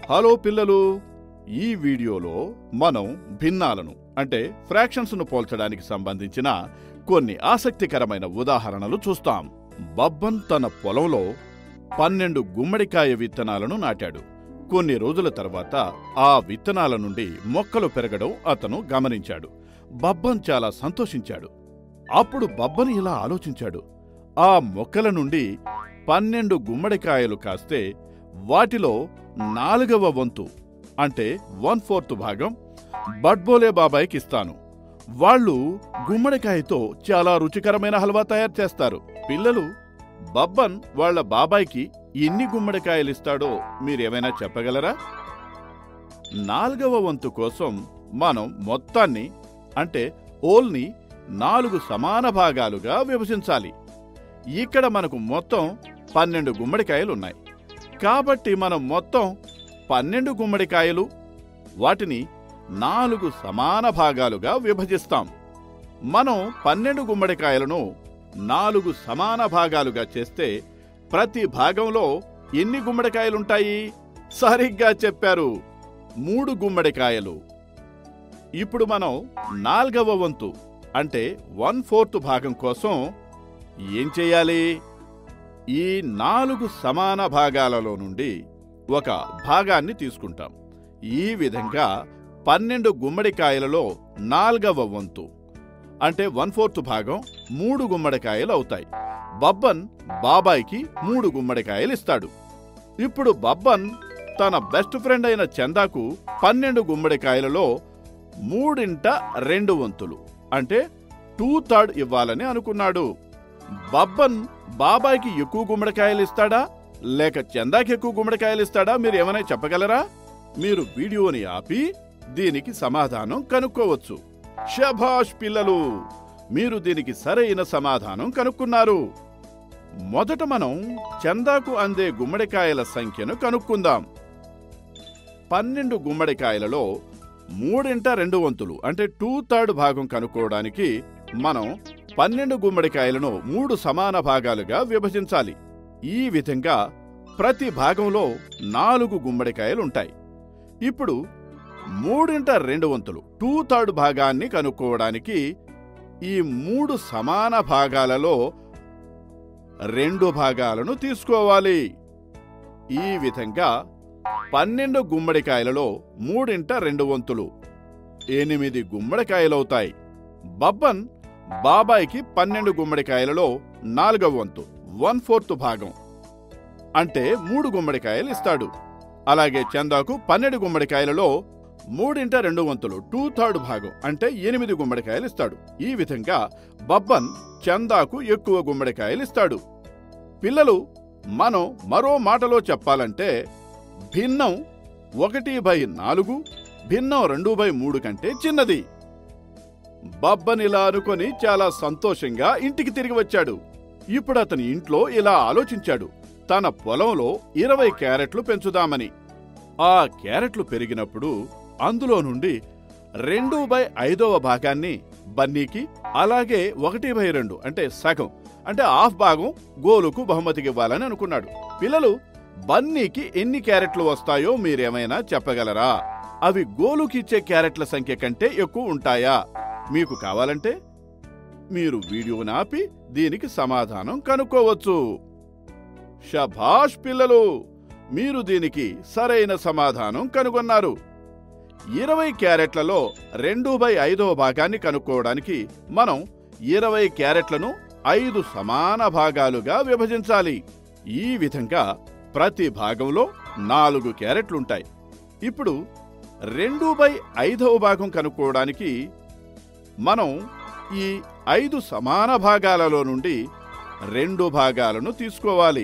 hello పిల్లలు ఈ వీడియోలో మనం భిన్నాలను అంటే ఫ్రాక్షన్స్ ను పోల్చడానికి సంబంధించిన కొన్ని ఆసక్తికరమైన ఉదాహరణలు చూస్తాం బబ్బన్ తన పొలంలో పన్నెండు గుమ్మడికాయ విత్తనాలను నాటాడు కొన్ని రోజుల తర్వాత ఆ విత్తనాల నుండి మొక్కలు పెరగడం అతను గమనించాడు బబ్బన్ చాలా సంతోషించాడు అప్పుడు బబ్బన్ ఇలా ఆలోచించాడు ఆ మొక్కల నుండి పన్నెండు గుమ్మడికాయలు కాస్తే వాటిలో నాలుగవ వంతు అంటే వన్ ఫోర్త్ భాగం బడ్బోలే బాబాయ్కి ఇస్తాను వాళ్ళు గుమ్మడికాయతో చాలా రుచికరమైన హల్వా తయారు చేస్తారు పిల్లలు బబ్బన్ వాళ్ళ బాబాయ్కి ఎన్ని గుమ్మడికాయలు ఇస్తాడో మీరేమైనా చెప్పగలరా నాలుగవ వంతు కోసం మనం మొత్తాన్ని అంటే ఓల్ని నాలుగు సమాన భాగాలుగా విభజించాలి ఇక్కడ మనకు మొత్తం పన్నెండు గుమ్మడికాయలు ఉన్నాయి కాబట్టి మనం మొత్తం పన్నెండు గుమ్మడికాయలు వాటిని నాలుగు సమాన భాగాలుగా విభజిస్తాం మనం పన్నెండు గుమ్మడికాయలను నాలుగు సమాన భాగాలుగా చేస్తే ప్రతి భాగంలో ఎన్ని గుమ్మడికాయలుంటాయి సరిగ్గా చెప్పారు మూడు గుమ్మడికాయలు ఇప్పుడు మనం నాల్గవ వంతు అంటే వన్ ఫోర్త్ భాగం కోసం ఏం చేయాలి ఈ నాలుగు సమాన భాగాలలో నుండి ఒక భాగాన్ని తీసుకుంటాం ఈ విధంగా పన్నెండు గుమ్మడికాయలలో నాల్గవ వంతు అంటే వన్ ఫోర్త్ భాగం మూడు గుమ్మడికాయలు అవుతాయి బబ్బన్ బాబాయ్కి మూడు గుమ్మడికాయలు ఇస్తాడు ఇప్పుడు బబ్బన్ తన బెస్ట్ ఫ్రెండ్ అయిన చందాకు పన్నెండు గుమ్మడికాయలలో మూడింట రెండు వంతులు అంటే టూ థర్డ్ ఇవ్వాలని అనుకున్నాడు బబ్బన్ బాబాయ్కి ఎక్కువ గుమ్మడికాయలు ఇస్తాడా లేక చందాకి ఎక్కువ గుమ్మడికాయలు ఇస్తాడా మీరు ఏమైనా చెప్పగలరా మీరు వీడియోని ఆపి దీనికి సమాధానం కనుక్కోవచ్చు షభాష్ పిల్లలు మీరు దీనికి సరైన సమాధానం కనుక్కున్నారు మొదట మనం చందాకు అందే గుమ్మడికాయల సంఖ్యను కనుక్కుందాం పన్నెండు గుమ్మడికాయలలో మూడింట రెండు వంతులు అంటే టూ థర్డ్ భాగం కనుక్కోవడానికి మనం పన్నెండు గుమ్మడికాయలను మూడు సమాన భాగాలుగా విభజించాలి ఈ విధంగా ప్రతి భాగంలో నాలుగు గుమ్మడికాయలు ఉంటాయి ఇప్పుడు మూడింట రెండు వంతులు టూ థర్డ్ భాగాన్ని కనుక్కోవడానికి ఈ మూడు సమాన భాగాలలో రెండు భాగాలను తీసుకోవాలి ఈ విధంగా పన్నెండు గుమ్మడికాయలలో మూడింట రెండు వంతులు ఎనిమిది గుమ్మడికాయలవుతాయి బబ్బన్ బాబాయ్కి పన్నెండు గుమ్మడికాయలలో నాలుగవ వంతు వన్ ఫోర్త్ భాగం అంటే మూడు గుమ్మడికాయలు ఇస్తాడు అలాగే చందాకు పన్నెండు గుమ్మడికాయలలో మూడింట రెండు వంతులు టూ థర్డ్ భాగం అంటే ఎనిమిది గుమ్మడికాయలు ఇస్తాడు ఈ విధంగా బబ్బన్ చందాకు ఎక్కువ గుమ్మడికాయలు ఇస్తాడు పిల్లలు మనం మరో మాటలో చెప్పాలంటే భిన్నం ఒకటి బై నాలుగు భిన్నం రెండు బై మూడు కంటే చిన్నది బబ్బన్ ఇలా అనుకొని చాలా సంతోషంగా ఇంటికి తిరిగి వచ్చాడు ఇప్పుడు అతని ఇంట్లో ఇలా ఆలోచించాడు తన పొలంలో ఇరవై క్యారెట్లు పెంచుదామని ఆ క్యారెట్లు పెరిగినప్పుడు అందులో నుండి రెండు బై ఐదవ భాగాన్ని బన్నీకి అలాగే ఒకటి బై రెండు అంటే సగం అంటే హాఫ్ భాగం గోలుకు బహుమతికి ఇవ్వాలని అనుకున్నాడు పిల్లలు బన్నీకి ఎన్ని క్యారెట్లు వస్తాయో మీరేమైనా చెప్పగలరా అవి గోలుకి ఇచ్చే క్యారెట్ల సంఖ్య కంటే ఎక్కువ ఉంటాయా మీకు కావాలంటే మీరు వీడియోని ఆపి దీనికి సమాధానం కనుక్కోవచ్చు షభాష్ పిల్లలు మీరు దీనికి సరైన సమాధానం కనుగొన్నారు ఇరవై క్యారెట్లలో రెండు బై ఐదవ భాగాన్ని కనుక్కోవడానికి మనం ఇరవై క్యారెట్లను ఐదు సమాన భాగాలుగా విభజించాలి ఈ విధంగా ప్రతి భాగంలో నాలుగు క్యారెట్లుంటాయి ఇప్పుడు రెండు బై ఐదవ భాగం కనుక్కోవడానికి మనం ఈ ఐదు సమాన భాగాలలో నుండి రెండు భాగాలను తీసుకోవాలి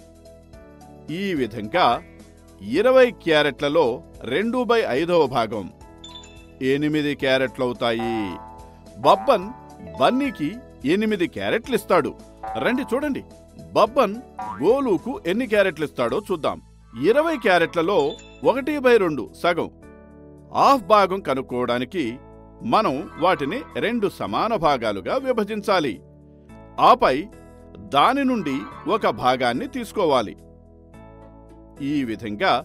ఈ విధంగా ఇరవై క్యారెట్లలో రెండు బై ఐదవ భాగం ఎనిమిది క్యారెట్లవుతాయి బబ్బన్ బన్నీకి ఎనిమిది క్యారెట్లు ఇస్తాడు రండి చూడండి బబ్బన్ గోలుకు ఎన్ని క్యారెట్లు ఇస్తాడో చూద్దాం ఇరవై క్యారెట్లలో ఒకటి బై రెండు సగం హాఫ్ భాగం కనుక్కోవడానికి మనం వాటిని రెండు సమాన భాగాలుగా విభజించాలి ఆపై దాని నుండి ఒక భాగాన్ని తీసుకోవాలి ఈ విధంగా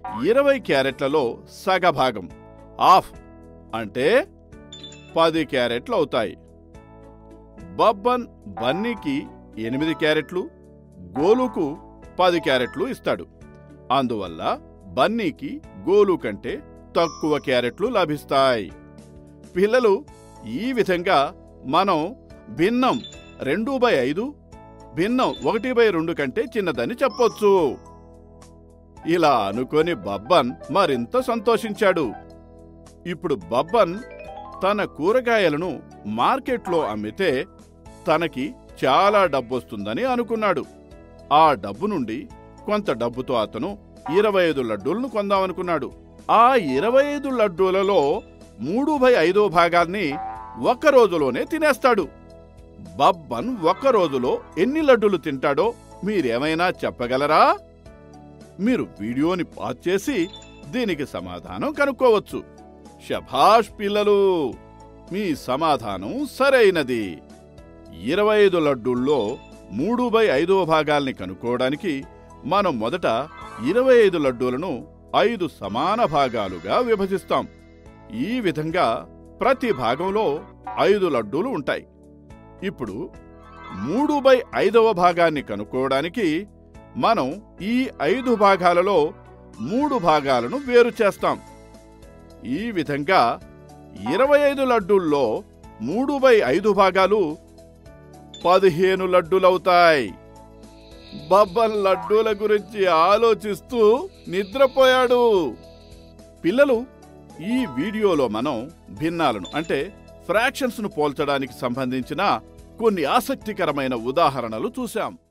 ఇరవై క్యారెట్లలో సగభాగం ఆఫ్ అంటే పది క్యారెట్లు అవుతాయి బబ్బన్ బన్నీకి ఎనిమిది క్యారెట్లు గోలుకు పది క్యారెట్లు ఇస్తాడు అందువల్ల బన్నీకి గోలు కంటే తక్కువ క్యారెట్లు లభిస్తాయి పిల్లలు ఈ విధంగా మనం భిన్నం రెండు బై ఐదు భిన్నం ఒకటి బై రెండు కంటే చిన్నదని చెప్పొచ్చు ఇలా అనుకొని బబ్బన్ మరింత సంతోషించాడు ఇప్పుడు బబ్బన్ తన కూరగాయలను మార్కెట్లో అమ్మితే తనకి చాలా డబ్బొస్తుందని అనుకున్నాడు ఆ డబ్బు నుండి కొంత డబ్బుతో అతను ఇరవై ఐదు లడ్డూలను కొందామనుకున్నాడు ఆ ఇరవై ఐదు లడ్డూలలో మూడు బై ఐదో భాగాన్ని ఒక్క రోజులోనే తినేస్తాడు బబ్బన్ ఒక్క రోజులో ఎన్ని లడ్డూలు తింటాడో మీరేమైనా చెప్పగలరా మీరు వీడియోని పాజ్ చేసి దీనికి సమాధానం కనుక్కోవచ్చు శభాష్ పిల్లలు మీ సమాధానం సరైనది ఇరవై ఐదు లడ్డూల్లో మూడు బై ఐదో భాగాల్ని కనుక్కోవడానికి మనం మొదట ఇరవై ఐదు లడ్డూలను ఐదు సమాన భాగాలుగా విభజిస్తాం ఈ విధంగా ప్రతి భాగంలో ఐదు లడ్డూలు ఉంటాయి ఇప్పుడు మూడు బై ఐదవ భాగాన్ని కనుక్కోవడానికి మనం ఈ ఐదు భాగాలలో మూడు భాగాలను వేరు చేస్తాం ఈ విధంగా ఇరవై ఐదు లడ్డూల్లో మూడు బై ఐదు భాగాలు పదిహేను లడ్డూలవుతాయి బబ్బన్ లడ్డూల గురించి ఆలోచిస్తూ నిద్రపోయాడు పిల్లలు ఈ వీడియోలో మనం భిన్నాలను అంటే ఫ్రాక్షన్స్ ను పోల్చడానికి సంబంధించిన కొన్ని ఆసక్తికరమైన ఉదాహరణలు చూశాం